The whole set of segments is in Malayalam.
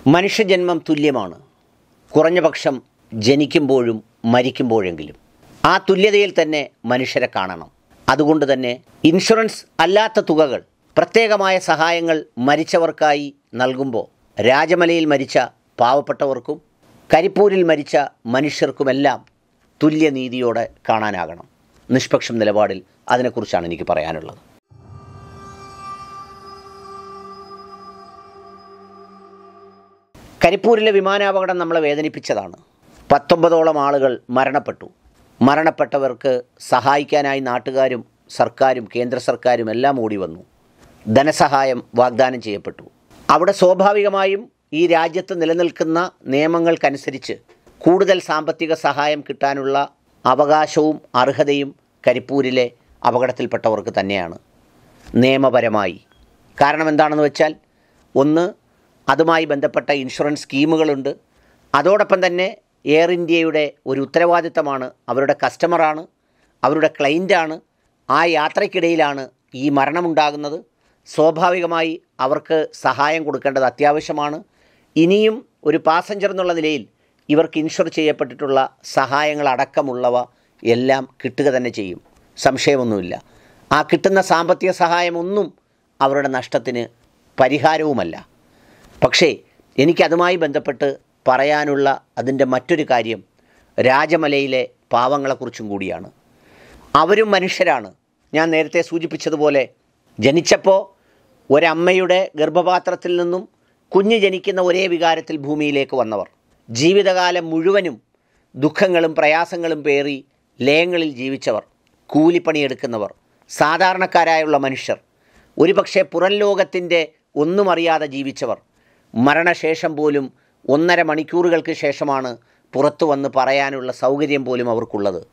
മനുഷ്യജന്മം തുല്യമാണ് കുറഞ്ഞ പക്ഷം ജനിക്കുമ്പോഴും മരിക്കുമ്പോഴെങ്കിലും ആ തുല്യതയിൽ തന്നെ മനുഷ്യരെ കാണണം അതുകൊണ്ട് തന്നെ ഇൻഷുറൻസ് അല്ലാത്ത തുകകൾ പ്രത്യേകമായ സഹായങ്ങൾ മരിച്ചവർക്കായി നൽകുമ്പോൾ രാജമലയിൽ മരിച്ച പാവപ്പെട്ടവർക്കും കരിപ്പൂരിൽ മരിച്ച മനുഷ്യർക്കുമെല്ലാം തുല്യനീതിയോടെ കാണാനാകണം നിഷ്പക്ഷം നിലപാടിൽ അതിനെക്കുറിച്ചാണ് എനിക്ക് പറയാനുള്ളത് കരിപ്പൂരിലെ വിമാനാപകടം നമ്മളെ വേദനിപ്പിച്ചതാണ് പത്തൊമ്പതോളം ആളുകൾ മരണപ്പെട്ടു മരണപ്പെട്ടവർക്ക് സഹായിക്കാനായി നാട്ടുകാരും സർക്കാരും കേന്ദ്ര സർക്കാരും എല്ലാം ഓടി വന്നു ധനസഹായം വാഗ്ദാനം ചെയ്യപ്പെട്ടു അവിടെ സ്വാഭാവികമായും ഈ രാജ്യത്ത് നിലനിൽക്കുന്ന നിയമങ്ങൾക്കനുസരിച്ച് കൂടുതൽ സാമ്പത്തിക സഹായം കിട്ടാനുള്ള അവകാശവും അർഹതയും കരിപ്പൂരിലെ അപകടത്തിൽപ്പെട്ടവർക്ക് തന്നെയാണ് നിയമപരമായി കാരണം എന്താണെന്ന് വെച്ചാൽ ഒന്ന് അതുമായി ബന്ധപ്പെട്ട ഇൻഷുറൻസ് സ്കീമുകളുണ്ട് അതോടൊപ്പം തന്നെ എയർ ഇന്ത്യയുടെ ഒരു ഉത്തരവാദിത്തമാണ് അവരുടെ കസ്റ്റമറാണ് അവരുടെ ക്ലൈൻ്റാണ് ആ യാത്രയ്ക്കിടയിലാണ് ഈ മരണമുണ്ടാകുന്നത് സ്വാഭാവികമായി അവർക്ക് സഹായം കൊടുക്കേണ്ടത് അത്യാവശ്യമാണ് ഇനിയും ഒരു പാസഞ്ചർ എന്നുള്ള നിലയിൽ ഇവർക്ക് ഇൻഷുർ ചെയ്യപ്പെട്ടിട്ടുള്ള സഹായങ്ങളടക്കമുള്ളവ എല്ലാം കിട്ടുക തന്നെ ചെയ്യും സംശയമൊന്നുമില്ല ആ കിട്ടുന്ന സാമ്പത്തിക സഹായമൊന്നും അവരുടെ നഷ്ടത്തിന് പരിഹാരവുമല്ല പക്ഷേ എനിക്കതുമായി ബന്ധപ്പെട്ട് പറയാനുള്ള അതിൻ്റെ മറ്റൊരു കാര്യം രാജമലയിലെ പാവങ്ങളെക്കുറിച്ചും കൂടിയാണ് അവരും മനുഷ്യരാണ് ഞാൻ നേരത്തെ സൂചിപ്പിച്ചതുപോലെ ജനിച്ചപ്പോൾ ഒരമ്മയുടെ ഗർഭപാത്രത്തിൽ നിന്നും കുഞ്ഞ് ജനിക്കുന്ന ഒരേ വികാരത്തിൽ ഭൂമിയിലേക്ക് വന്നവർ ജീവിതകാലം മുഴുവനും ദുഃഖങ്ങളും പ്രയാസങ്ങളും പേറി ലയങ്ങളിൽ ജീവിച്ചവർ കൂലിപ്പണിയെടുക്കുന്നവർ സാധാരണക്കാരായുള്ള മനുഷ്യർ ഒരുപക്ഷെ പുറം ലോകത്തിൻ്റെ ഒന്നും അറിയാതെ ജീവിച്ചവർ മരണശേഷം പോലും ഒന്നര മണിക്കൂറുകൾക്ക് ശേഷമാണ് പുറത്തു വന്ന് പറയാനുള്ള സൗകര്യം പോലും അവർക്കുള്ളത്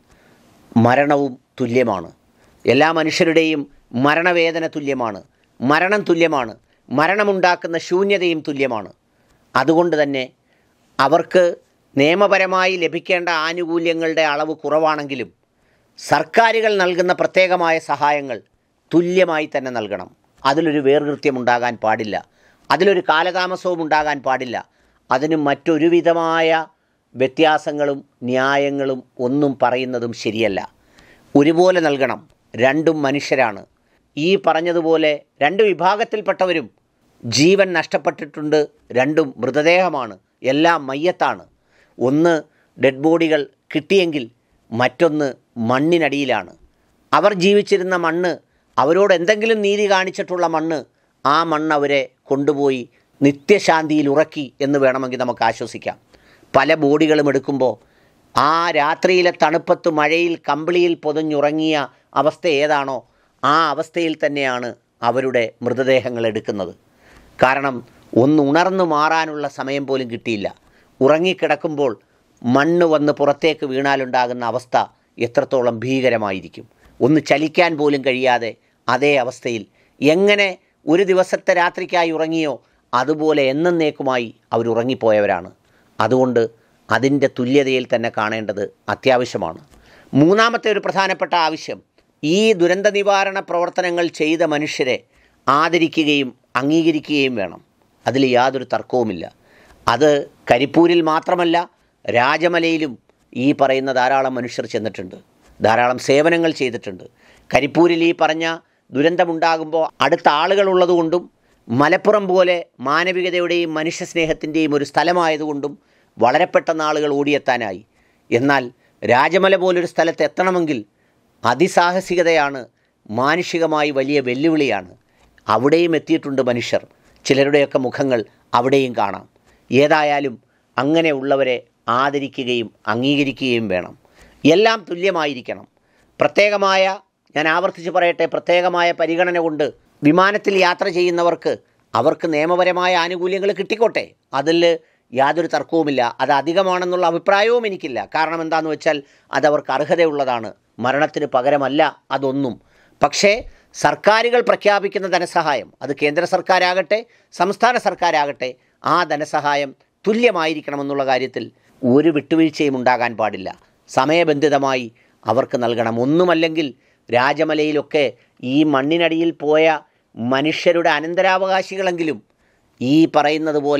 മരണവും തുല്യമാണ് എല്ലാ മനുഷ്യരുടെയും മരണവേദന തുല്യമാണ് മരണം തുല്യമാണ് മരണമുണ്ടാക്കുന്ന ശൂന്യതയും തുല്യമാണ് അതുകൊണ്ട് തന്നെ അവർക്ക് നിയമപരമായി ലഭിക്കേണ്ട ആനുകൂല്യങ്ങളുടെ അളവ് കുറവാണെങ്കിലും സർക്കാരുകൾ നൽകുന്ന പ്രത്യേകമായ സഹായങ്ങൾ തുല്യമായി തന്നെ നൽകണം അതിലൊരു വേർകൃത്യം ഉണ്ടാകാൻ പാടില്ല അതിലൊരു കാലതാമസവും ഉണ്ടാകാൻ പാടില്ല അതിന് മറ്റൊരു വിധമായ വ്യത്യാസങ്ങളും ന്യായങ്ങളും ഒന്നും പറയുന്നതും ശരിയല്ല ഒരുപോലെ നൽകണം രണ്ടും മനുഷ്യരാണ് ഈ പറഞ്ഞതുപോലെ രണ്ട് വിഭാഗത്തിൽപ്പെട്ടവരും ജീവൻ നഷ്ടപ്പെട്ടിട്ടുണ്ട് രണ്ടും മൃതദേഹമാണ് എല്ലാം മയ്യത്താണ് ഒന്ന് ഡെഡ് ബോഡികൾ കിട്ടിയെങ്കിൽ മറ്റൊന്ന് മണ്ണിനടിയിലാണ് അവർ ജീവിച്ചിരുന്ന മണ്ണ് അവരോട് എന്തെങ്കിലും നീതി കാണിച്ചിട്ടുള്ള മണ്ണ് ആ മണ്ണ് അവരെ കൊണ്ടുപോയി നിത്യശാന്തിയിൽ ഉറക്കി എന്ന് വേണമെങ്കിൽ നമുക്ക് ആശ്വസിക്കാം പല ബോഡികളും എടുക്കുമ്പോൾ ആ രാത്രിയിലെ തണുപ്പത്ത് മഴയിൽ കമ്പിളിയിൽ പൊതിഞ്ഞുറങ്ങിയ അവസ്ഥ ഏതാണോ ആ അവസ്ഥയിൽ തന്നെയാണ് അവരുടെ മൃതദേഹങ്ങൾ എടുക്കുന്നത് കാരണം ഒന്ന് ഉണർന്നു മാറാനുള്ള സമയം പോലും കിട്ടിയില്ല ഉറങ്ങിക്കിടക്കുമ്പോൾ മണ്ണ് വന്ന് പുറത്തേക്ക് വീണാലുണ്ടാകുന്ന അവസ്ഥ എത്രത്തോളം ഭീകരമായിരിക്കും ഒന്ന് ചലിക്കാൻ പോലും കഴിയാതെ അതേ അവസ്ഥയിൽ എങ്ങനെ ഒരു ദിവസത്തെ രാത്രിക്കായി ഉറങ്ങിയോ അതുപോലെ എന്നേക്കുമായി അവർ ഉറങ്ങിപ്പോയവരാണ് അതുകൊണ്ട് അതിൻ്റെ തുല്യതയിൽ തന്നെ കാണേണ്ടത് അത്യാവശ്യമാണ് മൂന്നാമത്തെ ഒരു പ്രധാനപ്പെട്ട ആവശ്യം ഈ ദുരന്ത നിവാരണ പ്രവർത്തനങ്ങൾ ചെയ്ത മനുഷ്യരെ ആദരിക്കുകയും അംഗീകരിക്കുകയും വേണം അതിൽ യാതൊരു തർക്കവുമില്ല അത് കരിപ്പൂരിൽ മാത്രമല്ല രാജമലയിലും ഈ പറയുന്ന ധാരാളം മനുഷ്യർ ചെന്നിട്ടുണ്ട് ധാരാളം സേവനങ്ങൾ ചെയ്തിട്ടുണ്ട് കരിപ്പൂരിൽ ഈ പറഞ്ഞ ദുരന്തമുണ്ടാകുമ്പോൾ അടുത്ത ആളുകൾ ഉള്ളതുകൊണ്ടും മലപ്പുറം പോലെ മാനവികതയുടെയും മനുഷ്യസ്നേഹത്തിൻ്റെയും ഒരു സ്ഥലമായതുകൊണ്ടും വളരെ പെട്ടെന്ന് ആളുകൾ ഓടിയെത്താനായി എന്നാൽ രാജമല പോലൊരു സ്ഥലത്ത് എത്തണമെങ്കിൽ അതിസാഹസികതയാണ് മാനുഷികമായി വലിയ വെല്ലുവിളിയാണ് അവിടെയും എത്തിയിട്ടുണ്ട് മനുഷ്യർ ചിലരുടെയൊക്കെ മുഖങ്ങൾ അവിടെയും കാണാം ഏതായാലും അങ്ങനെയുള്ളവരെ ആദരിക്കുകയും അംഗീകരിക്കുകയും വേണം എല്ലാം തുല്യമായിരിക്കണം പ്രത്യേകമായ ഞാൻ ആവർത്തിച്ച് പറയട്ടെ പ്രത്യേകമായ പരിഗണന കൊണ്ട് വിമാനത്തിൽ യാത്ര ചെയ്യുന്നവർക്ക് അവർക്ക് നിയമപരമായ ആനുകൂല്യങ്ങൾ കിട്ടിക്കോട്ടെ അതിൽ യാതൊരു തർക്കവുമില്ല അത് അധികമാണെന്നുള്ള അഭിപ്രായവും എനിക്കില്ല കാരണം എന്താണെന്ന് വെച്ചാൽ അതവർക്ക് അർഹതയുള്ളതാണ് മരണത്തിന് പകരമല്ല അതൊന്നും പക്ഷേ സർക്കാരുകൾ പ്രഖ്യാപിക്കുന്ന ധനസഹായം അത് കേന്ദ്ര സർക്കാരാകട്ടെ സംസ്ഥാന സർക്കാരാകട്ടെ ആ ധനസഹായം തുല്യമായിരിക്കണമെന്നുള്ള കാര്യത്തിൽ ഒരു വിട്ടുവീഴ്ചയും ഉണ്ടാകാൻ പാടില്ല സമയബന്ധിതമായി അവർക്ക് നൽകണം ഒന്നുമല്ലെങ്കിൽ രാജമലയിലൊക്കെ ഈ മണ്ണിനടിയിൽ പോയ മനുഷ്യരുടെ അനന്തരാവകാശികളെങ്കിലും ഈ പറയുന്നത് പോലെ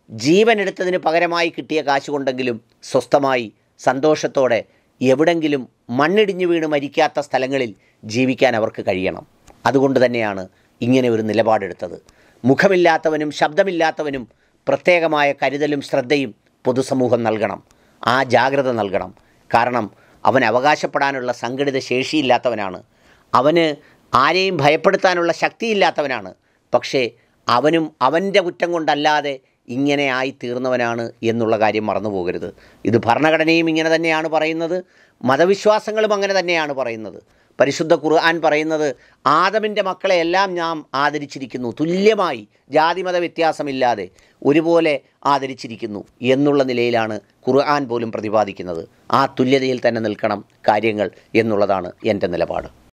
ജീവൻ എടുത്തതിന് പകരമായി കിട്ടിയ കാശ് കൊണ്ടെങ്കിലും സ്വസ്ഥമായി സന്തോഷത്തോടെ എവിടെങ്കിലും മണ്ണിടിഞ്ഞു വീണ് മരിക്കാത്ത സ്ഥലങ്ങളിൽ ജീവിക്കാൻ അവർക്ക് കഴിയണം അതുകൊണ്ട് തന്നെയാണ് ഇങ്ങനെ ഒരു നിലപാടെടുത്തത് മുഖമില്ലാത്തവനും ശബ്ദമില്ലാത്തവനും പ്രത്യേകമായ കരുതലും ശ്രദ്ധയും പൊതുസമൂഹം നൽകണം ആ ജാഗ്രത നൽകണം കാരണം അവൻ അവകാശപ്പെടാനുള്ള സംഘടിത ശേഷിയില്ലാത്തവനാണ് അവന് ആരെയും ഭയപ്പെടുത്താനുള്ള ശക്തിയില്ലാത്തവനാണ് പക്ഷേ അവനും അവൻ്റെ കുറ്റം കൊണ്ടല്ലാതെ ഇങ്ങനെ ആയി തീർന്നവനാണ് എന്നുള്ള കാര്യം മറന്നു പോകരുത് ഇത് ഭരണഘടനയും ഇങ്ങനെ തന്നെയാണ് പറയുന്നത് മതവിശ്വാസങ്ങളും അങ്ങനെ തന്നെയാണ് പറയുന്നത് പരിശുദ്ധ ഖുർആൻ പറയുന്നത് ആദമിൻ്റെ മക്കളെ എല്ലാം നാം ആദരിച്ചിരിക്കുന്നു തുല്യമായി ജാതിമത വ്യത്യാസമില്ലാതെ ഒരുപോലെ ആദരിച്ചിരിക്കുന്നു എന്നുള്ള നിലയിലാണ് ഖുർആൻ പോലും പ്രതിപാദിക്കുന്നത് ആ തുല്യതയിൽ തന്നെ നിൽക്കണം കാര്യങ്ങൾ എന്നുള്ളതാണ് എൻ്റെ നിലപാട്